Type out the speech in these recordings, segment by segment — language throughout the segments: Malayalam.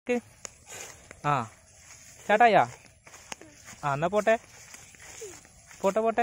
സ്റ്റാർട്ടാക്ക് ആ സ്റ്റാർട്ടായാ ആ എന്നാ പോട്ടെ പോട്ടെ പോട്ടെ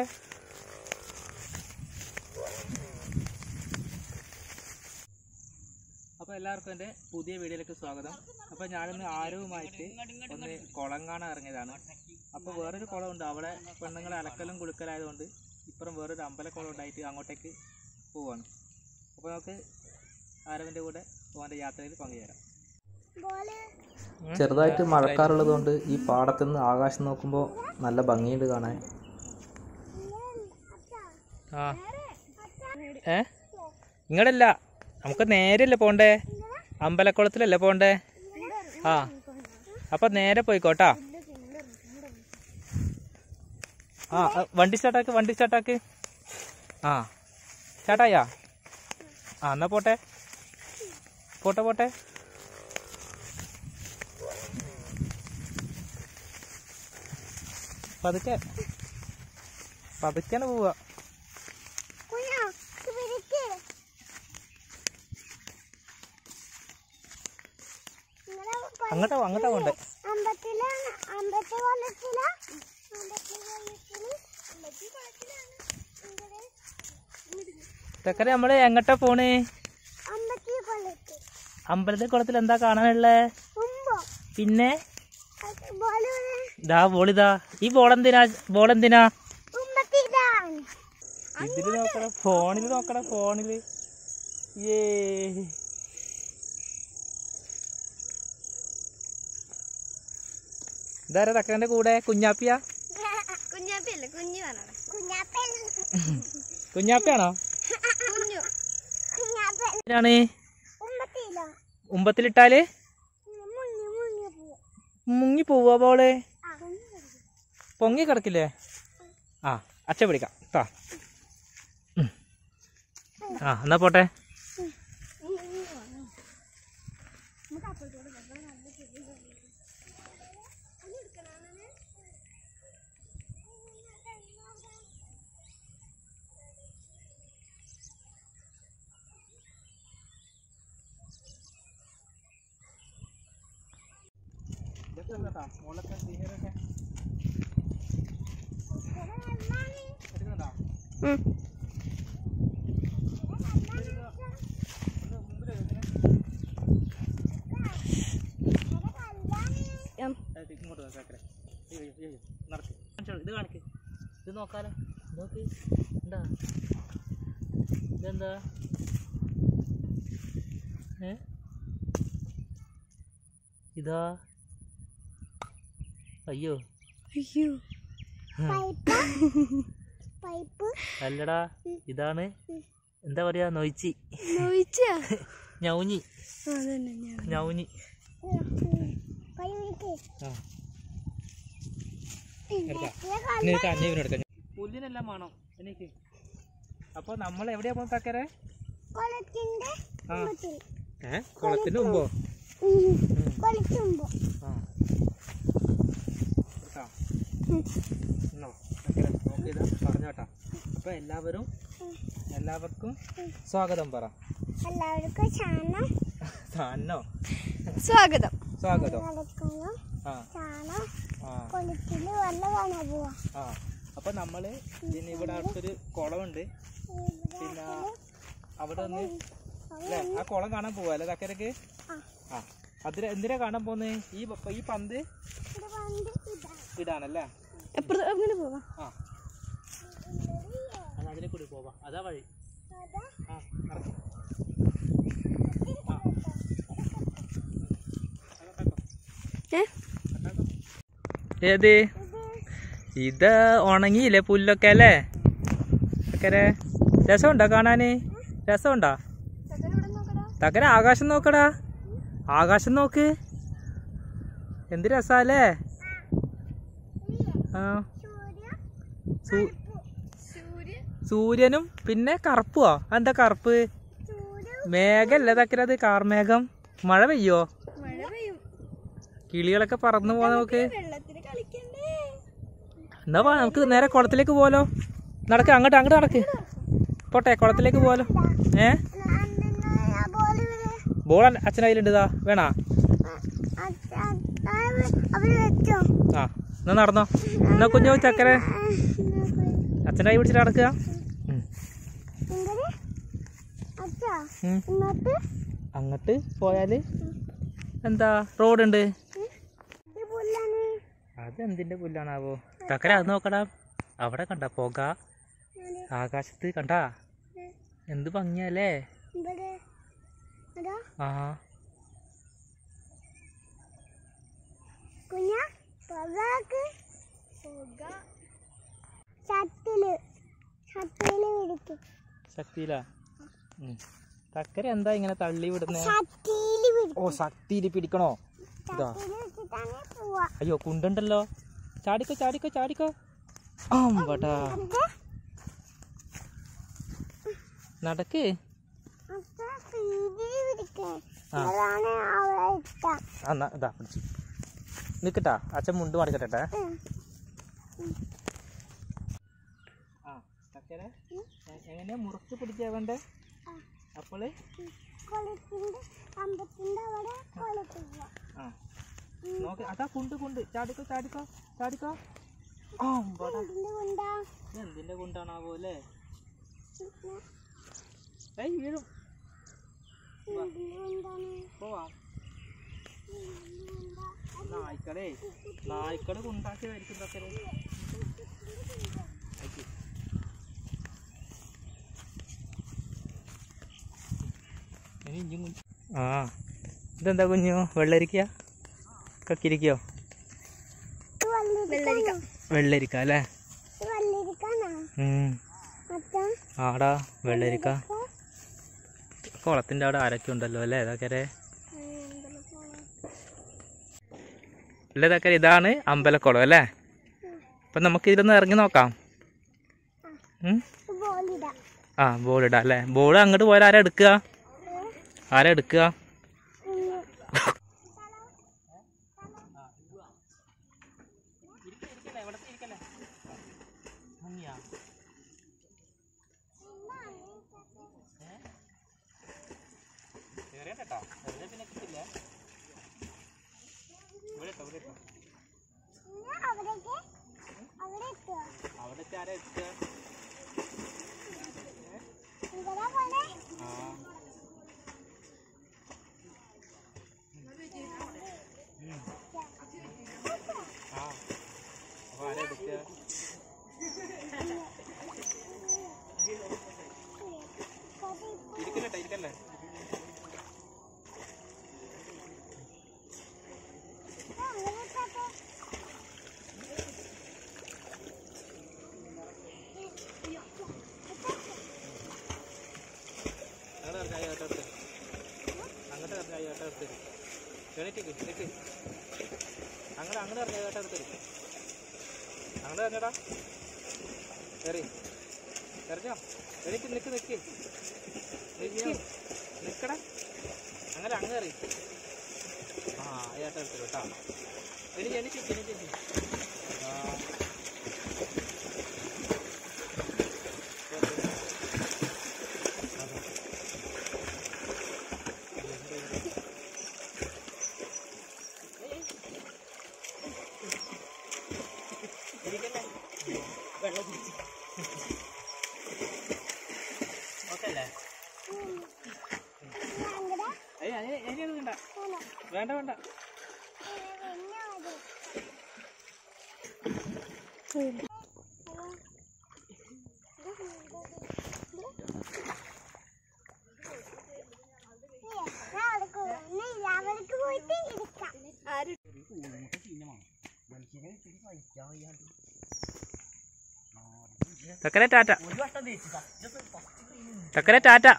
അപ്പോൾ എല്ലാവർക്കും എൻ്റെ പുതിയ വീഡിയോയിലേക്ക് സ്വാഗതം അപ്പോൾ ഞാനിന്ന് ആരവുമായിട്ട് ഒന്ന് കുളം കാണാൻ ഇറങ്ങിയതാണ് അപ്പോൾ വേറൊരു കുളമുണ്ട് അവിടെ പെണ്ണുങ്ങൾ അലക്കലും കുളുക്കലായതുകൊണ്ട് ഇപ്പുറം വേറൊരു അമ്പലക്കുളം ഉണ്ടായിട്ട് അങ്ങോട്ടേക്ക് പോവാണ് അപ്പോൾ നമുക്ക് ആരവിൻ്റെ കൂടെ പോകാൻ്റെ യാത്രയിൽ പങ്കുചേരാം ചെറുതായിട്ട് മഴക്കാറുള്ളതുകൊണ്ട് ഈ പാടത്തു നിന്ന് ആകാശം നോക്കുമ്പോൾ നല്ല ഭംഗിയുണ്ട് കാണാൻ ആ ഏ ഇങ്ങടല്ല നമുക്ക് നേരെയല്ലേ പോണ്ടേ അമ്പലക്കുളത്തിലല്ലേ പോണ്ടേ ആ അപ്പൊ നേരെ പോയിക്കോട്ടാ ആ ആ, വണ്ടി സ്റ്റാർട്ടാക്ക് വണ്ടി സ്റ്റാർട്ടാക്ക് ആ സ്റ്റാർട്ടായാ ആ എന്നാ പോട്ടെ പോട്ടെ പോട്ടെ പതുക്കെ പതുക്കെയാണ് പോവാ അങ്ങോട്ടാ അങ്ങോട്ടാ പോണ്ടേ അമ്പത്തിലാണ് അമ്പത്തി കൊല്ലത്തില അമ്പത്തി കൊല്ലത്തില് അമ്പത്തി കൊല്ലത്തിലാണ് ചക്കര നമ്മള് എങ്ങോട്ടാ പോണ് അമ്പത്തി കൊല്ലത്തിൽ അമ്പലത്തെ കുളത്തിൽ എന്താ കാണാനുള്ളേ മുമ്പോ പിന്നെ പോലെ ദാ ബോളിതാ ഈ ബോളെന്തിനാ ബോളെന്തിനാ അമ്പത്തിലാണ് ഇതില് നോക്കണ ഫോണില് നോക്കണ ഫോണില് ഏ ഇതാരാ തക്കന്റെ കൂടെ കുഞ്ഞാപ്പിയാ കുഞ്ഞാപ്പയല്ല കുഞ്ഞു പറഞ്ഞത് കുഞ്ഞാപ്പ കുഞ്ഞാപ്പിയാണോ കുഞ്ഞു കുഞ്ഞാപ്പ ഇതിനാണ് ഉമ്മത്തിയില്ല ഉമ്പത്തിലിട്ടാല് മുങ്ങി മുങ്ങി പോവും മുങ്ങി പോവാ ബോള് ആ പൊങ്ങി കിടക്കില്ലേ ആ അച്ഛ പിടിക്കാം ട്ടാ ഉം. ആ എന്നാ പോട്ടെ ഇങ്ങോട്ട് വാ, ചാക്കരെ. അയ്യോ, അയ്യോ, അയ്യോ, നടക്ക്. കാണിച്ചോളൂ, ഇത് കാണിക്ക് ഇത് നോക്കാലോ നോക്ക് എന്താ ഇതെന്താ ഏ ഇതാ അയ്യോ അയ്യോ പൈപ്പ് പൈപ്പ് അല്ലടാ ഇതാണ് എന്താ പറയാ നൊയിച്ചി നോയിച്ചാ ഞൗഞ്ഞി അതന്നെ ഞാൻ ഞൗഞ്ഞി കൈ വിളിക്ക് ആ എടുക്കാം അന്യ എടുക്കാം പുല്ലിനെല്ലാം വേണം എനിക്ക് അപ്പോൾ നമ്മൾ എവിടെയാ പോകുന്നത് തക്കരെ കൊളത്തിന്റെ ആ മുമ്പത്തിൽ ഏ കുളത്തിന് മുമ്പോ കൊളത്തുമ്പോ ആ എടുക്കാം എന്നോ തക്കരെ നോക്കി ഇതാ പറഞ്ഞു കേട്ടാ അപ്പോൾ എല്ലാവരും എല്ലാവർക്കും സ്വാഗതം പറ എല്ലാവർക്കും ചാണം സാന്നോ സ്വാഗതം സ്വാഗതം നടക്കുന്നു ആ ചാണം ആ കൊളത്തില് വെള്ളം കാണാൻ പോവാ ആ അപ്പോൾ നമ്മൾ ഇതിന് ഇവിടെ അടുത്തൊരു കുളമുണ്ട് പിന്നെ അവിടെ ഒന്ന് അല്ലേ ആ കുളം കാണാൻ പോവാ അല്ലേ തക്കരക്ക് ആ അതിന് എന്തിനാ കാണാൻ പോകുന്നത് ഈ പ- ഈ പന്ത് ഇവിടെ വണ്ടി ഇതാണ് ഇടാനല്ലേ എപ്പോഴും അങ്ങനെ പോവാം ആ അത് അതിനെ കൂടി പോവാം അതാ വഴി അതാ ആ നടക്ക്. ആ. അങ്ങോട്ടാക്കോ. അങ്ങോട്ടാക്കോ. ഏത് ഇത് ഉണങ്ങിയില്ലേ പുല്ലൊക്കെ അല്ലേ തക്കരെ രസമുണ്ടോ കാണാന് രസമുണ്ടോ ഇവിടെ നോക്കടാ തക്കര ആകാശം നോക്കടാ ആകാശം നോക്ക് എന്ത് രസാല്ലേ ആ സൂര്യ സൂ- സൂര്യ സൂര്യനും പിന്നെ കറുപ്പോ എന്താ കറുപ്പ് സൂര്യ മേഘല്ലേ തക്കര അത് കാർമേഘം മഴ പെയ്യോ മഴ പെയ്യും കിളികളൊക്കെ പറന്നു പോവാ നമുക്ക് വെള്ളത്തിൽ കളിക്കണ്ടേ എന്നാ വാ നമുക്ക് നേരെ കുളത്തിലേക്ക് പോവാലോ നടക്ക് അങ്ങോട്ട് അങ്ങോട്ട് നടക്ക് പോട്ടെ കുളത്തിലേക്ക് പോവാലോ ഏ ബോൾ ബോൾ അച്ഛൻ്റെ കയ്യിലുണ്ട് ഇതാ വേണാ അച്ഛ അവര് വെച്ചോ ആ എന്നാ നടന്നോ എന്നാ കുഞ്ഞു ചക്കരെ അച്ഛൻ്റെ കൈ പിടിച്ചിട്ട് നടക്കുക ഉം. അച്ഛാ ഉം. ഇന്നത്തെ അങ്ങോട്ട് പോയാല് എന്താ റോഡുണ്ട് ഈ പുല്ലാണ് അത് എന്തിന്റെ പുല്ലാണാവോ ചക്കര അത് നോക്കടാ അവിടെ കണ്ട പുക ആകാശത്ത് കണ്ടാ എന്ത് ഭംഗിയല്ലേ ഇവിടെ അതാ ആ കുഞ്ഞ പുകക്ക് പുക ചട്ടില് ചട്ടില് പിടിക്കും ശക്തിയിലാ ഉം. ചക്കര എന്താ ഇങ്ങനെ തള്ളി വിടുന്നേ ചട്ടിയില് പിടിക്കും ഓ ശക്തിയിൽ പിടിക്കണോ ഇതാ ചട്ടിയില് വെച്ചിട്ടാണ് പോവാ അയ്യോ കുണ്ടുണ്ടല്ലോ ചാടിക്കോ ചാടിക്കോ ചാടിക്കോ ആമ്പടാ അത് നടക്ക് അച്ഛ സ്പീഡില് പിടിക്കേ ആ. അതാണ് അവിടെ ഇഷ്ടം ആ എന്നാ ഇതാ പിടിച്ചു നിക്കട്ടാ അച്ഛൻ മുണ്ട് മടക്കട്ടെ ഉം. ആ ചക്കര എങ്ങനെയാ മുറുക്ക് പിടിക്കാ വേണ്ടേ ആ. അപ്പോള് കൊളത്തിന്റെ കമ്പത്തിന്റെ അവിടെ കൊളത്തില്ല ആ നോക്ക് അതാ കുണ്ട് കുണ്ട് ചാടിക്കോ ചാടിക്കോ ചാടിക്കോ ആമ്പടാ ഇതിന്റെ കൊണ്ടാ ഇത് എന്തിന്റെ കുണ്ടാണാവോ അല്ലേ ഏയ് വീഴും ഇതിന്റെ കൊണ്ടാണ് പോവാ ഇതിന്റെ കൊണ്ടാ നായ്ക്കളേ നായ്ക്കള് കുണ്ടാക്കി വരിക്കും ചക്കര ആ ഇതെന്താ കുഞ്ഞു വെള്ളരിക്ക കക്കിരിക്കോ ഇത് വള്ളിരിക്ക വെള്ളരിക്ക അല്ലേ ഇത് വള്ളിരിക്കാണോ ഉം. അച്ഛാ ആടാ വെള്ളരിക്ക കുളത്തിന്റെ അവിടെ ആരൊക്കെ ഉണ്ടല്ലോ അല്ലേ ഇതൊക്കെ അല്ല ഇതൊക്കെ ഇതാണ് അമ്പലക്കുളം അല്ലേ അപ്പം നമുക്ക് ഇതിലൊന്ന് ഇറങ്ങി നോക്കാം ഉം? ബോളിടാ ആ ബോൾ ഇടാം അല്ലേ ബോൾ അങ്ങോട്ട് പോയാൽ ആരാ എടുക്കുക ആരാ എടുക്കുക അവിടേക്ക് അവിടെ എത്തുക അവിടെ ആരാ എടുക്കുക ഇവിടെ പോലെ ആ അപ്പൊ ആരാ എടുക്കുക ഇരിക്കല്ലേ ഇരിക്കല്ലേ അവിടെ എത്താത്തെ അങ്ങോട്ട് ഇറങ്ങായി കേട്ടോ എടുത്ത് അങ്ങോട്ട് ഇറങ്ങായി കേട്ടോ എടുത്ത് എണീറ്റിക്ക് നിക്ക് അങ്ങനെ അങ്ങോട്ട് ഇറങ്ങായി കേട്ടോ എടുത്ത് അങ്ങോട്ട് ഇറങ്ങടാ കയറി ഇറങ്ങോ എണീറ്റ് നിക്ക് നിക്ക് നിക്ക് നിക്കടാ അങ്ങനെ അങ്ങ് കയറി ആ ഏട്ടാ എടുത്തു കേട്ടോ എണീറ്റ് എണീറ്റ് എണീറ്റ് ആ ഓക്കെ അല്ലേ അങ്ങടെ ഏയ് അതിന് അതിനത് വേണ്ട പോണോ വേണ്ട വേണ്ട പിന്നെ മതി അവർക്ക് പോയിട്ട് ഇരിക്കാം ചക്കര ടാറ്റ ചക്കര ടാറ്റ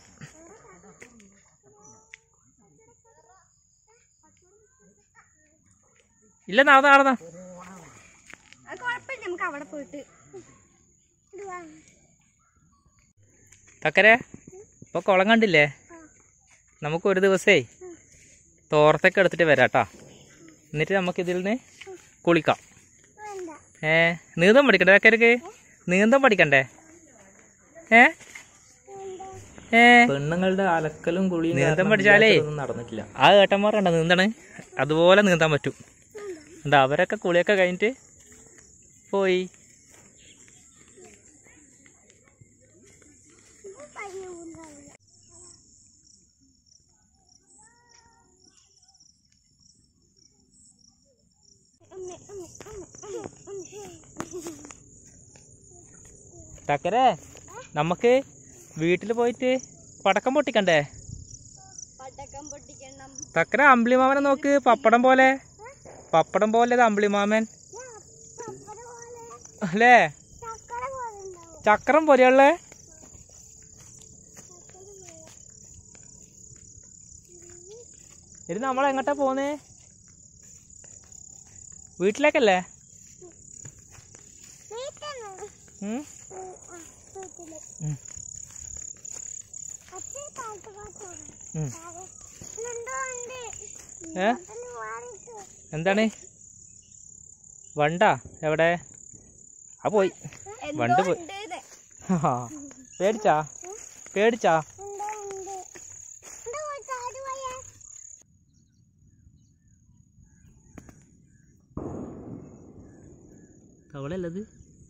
ഇല്ല നടന്ന നടന്ന അത് കുഴപ്പമില്ല നമുക്ക് അവിടെ പോയിട്ട് ചക്കരെ ഇപ്പൊ കുളം കണ്ടില്ലേ നമുക്ക് ഒരു ദിവസേ തോർത്തൊക്കെ എടുത്തിട്ട് വരാം കേട്ടോ എന്നിട്ട് നമുക്ക് ഇതിൽ നിന്ന് കുളിക്കാം വേണ്ട ഏ നീന്തം പഠിക്കണ്ടേ ചക്കരക്ക് നീന്തം പഠിക്കണ്ടേ ഏ ഏ പെണ്ണുങ്ങളുടെ അലക്കലും കുളിയും നീന്തം കാരണം പഠിച്ചാലേ ഇല്ലാത്തതൊന്നും നടന്നിട്ടില്ല ആ ഏട്ടന്മാർ കണ്ട നീന്തണ് അതുപോലെ നീന്താൻ പറ്റും ഉം. ഉണ്ട് അവരൊക്കെ കുളിയൊക്കെ കഴിഞ്ഞിട്ട് പോയി ടക്കരെ നമുക്ക് വീട്ടിൽ പോയിട്ട് പടക്കം പൊട്ടിക്കണ്ടേ പടക്കം പൊട്ടിക്കണം തക്കര അമ്പിളിമാമനെ നോക്ക് പപ്പടം പോലെ പപ്പടം പോലെ ഇത് അമ്പിളിമാമൻ ചക്കര പോലെ അല്ലേ ചക്കര പോലെ ഉണ്ടാവും ചക്രം പോലെയുള്ളേ ഇത് നമ്മൾ എങ്ങോട്ടാ പോന്നേ വീട്ടിലേക്കല്ലേ വീട്ടില് ഉം? വീട്ടില് ഉം. അച്ഛൻ പാട്ട് പാട്ടാണ് ഉം. എന്തോ ഉണ്ട് ഏ അതിന് വാങ്ങിട്ട് എന്താണ് വണ്ടാ എവിടെ ആ പോയി വണ്ട് പോയി ആ, പേടിച്ചാ പേടിച്ചാ എന്തോ ഉണ്ട് എന്തോ ചാടി പോയാ തവളല്ലത്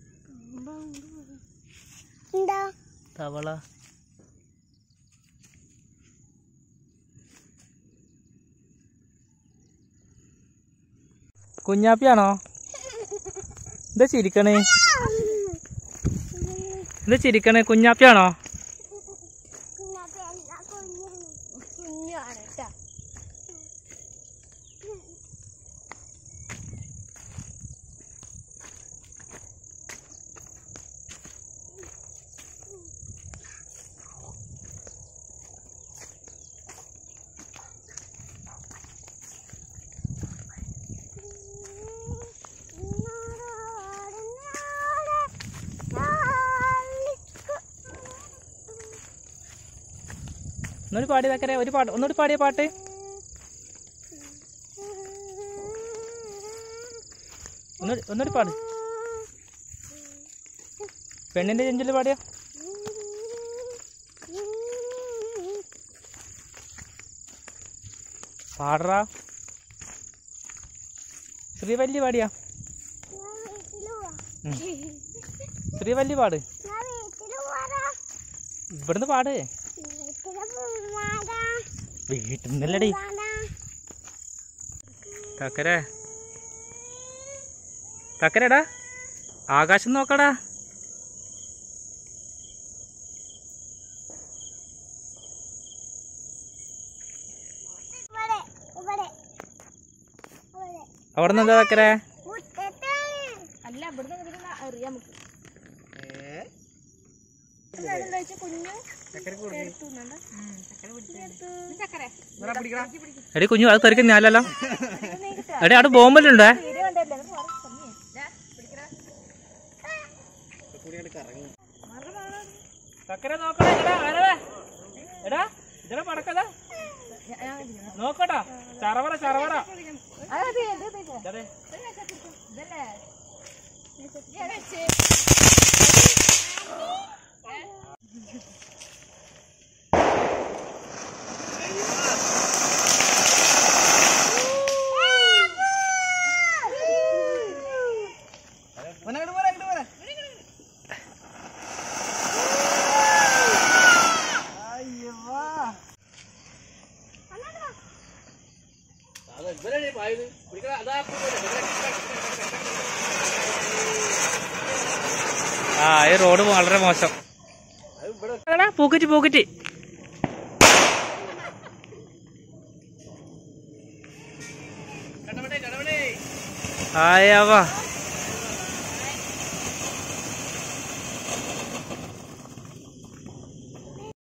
എന്താ തവള കുഞ്ഞാപ്പിയാണോ എന്താ ചിരിക്കണേ എന്താ ചിരിക്കണേ കുഞ്ഞാപ്പിയാണോ കുഞ്ഞാപ്പി അല്ല കുഞ്ഞാണ് കുഞ്ഞാണ് കേട്ടോ ഒന്നുകൂടി പാടി വെക്കരെ ഒരു പാട്ട് ഒന്നുകൂടി പാടിയ പാട്ട് ഒന്നുകൂടി ഒന്നുകൂടി പാട് പെണ്ണിന്റെ ചെഞ്ചില് പാടിയ പാടറാ ശ്രീവല്ലി പാടിയാ ഉം. ശ്രീവല്ലി പാട് ഇവിടുന്ന് പാട് വീട്ടിൽ നിന്നല്ലടി തക്കരെ തക്കരടാ ആകാശം നോക്കടാ അവിടെ നിന്ന് എന്താ തക്കരെ അല്ല ഇവിടുന്ന് അറിയാം നമുക്ക് എടി കുഞ്ഞു അത് തെറിക്കുന്ന ഞാനല്ലോ എടി അവിടെ ബോംബല്ലുണ്ടേ ചക്കര നോക്കടാ എടാ ആരടാ എടാ ഇതെടാ പടക്കതാ നോക്കട്ടാ ചറവറ ചറവറ അതെ ആ ഈ റോഡ് വളരെ മോശം എടാ, പൂക്കുറ്റി പൂക്കുറ്റി ആയവാ